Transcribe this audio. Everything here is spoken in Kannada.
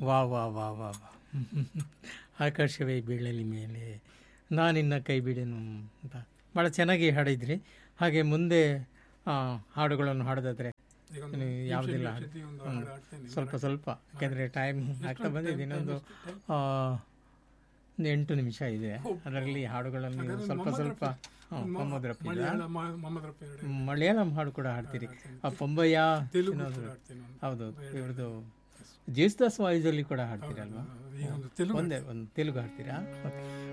ವಾ ವಾ ವಾ ವಾ ವಾ ಆಕಾಶವೇ ಬೀಳಲಿ ಮೇಲೆ ನಾನಿನ್ನ ಕೈ ಬಿಡೆನು ಅಂತ ಭಾಳ ಚೆನ್ನಾಗಿ ಹಾಡಿದ್ರಿ ಹಾಗೆ ಮುಂದೆ ಆ, ಹಾಡುಗಳನ್ನು ಹಾಡೋದಾದ್ರೆ ಈಗ ಒಂದು ನೀವು ನಿಮಿಷ, ಯಾವುದಿಲ್ಲ ನಿಮಿಷಕ್ಕೆ ಒಂದು ಹ್ಮ್. ಹಾಡು ಹಾಡ್ತೇನೆ. ಸ್ವಲ್ಪ ಸ್ವಲ್ಪ ಯಾಕೆಂದರೆ ಟೈಮ್ ಆಗ್ತಾ ಬಂದಿದೆ ಇನ್ನೊಂದು time? ಆ, ಒಂದು ಎಂಟು ನಿಮಿಷ ಇದೆ ಅದರಲ್ಲಿ ಹಾಡುಗಳನ್ನು ನೀವು ಹಾಗಾದ್ರೆ ಸ್ವಲ್ಪ ಮೊಹಮ್ಮದ್ ಸ್ವಲ್ಪ ರಫಿ. ಹ್ಮ್, ಮೊಹಮ್ಮದ್ ರಫಿ ಮಲಯಾಳ ಮ- ಮೊಹಮ್ಮದ್ ರಫಿ ಎರಡು. ಮಲಯಾಳಂ ಹಾಡು ಕೂಡ ಹಾಡ್ತೀರಿ ಆ ಪೊಂಬಯ್ಯ ತೆಲುಗು ಇನ್ನೊಂದು ಕೂಡ ಹಾಡ್ತೇನೆ ಒಂದು. ಹೌದು ಇವ್ರದ್ದು ಜೇಸುದಾಸ್ ವಾಯ್ಸಲ್ಲಿ ಕೂಡ ಹಾಡ್ತೀರಲ್ವಾ ಈಗ ಒಂದು ತೆಲುಗು ಒಂದೇ ಒಂದು ತೆಲುಗು ಹಾಡ್ತೀರಾ ಓಕೆ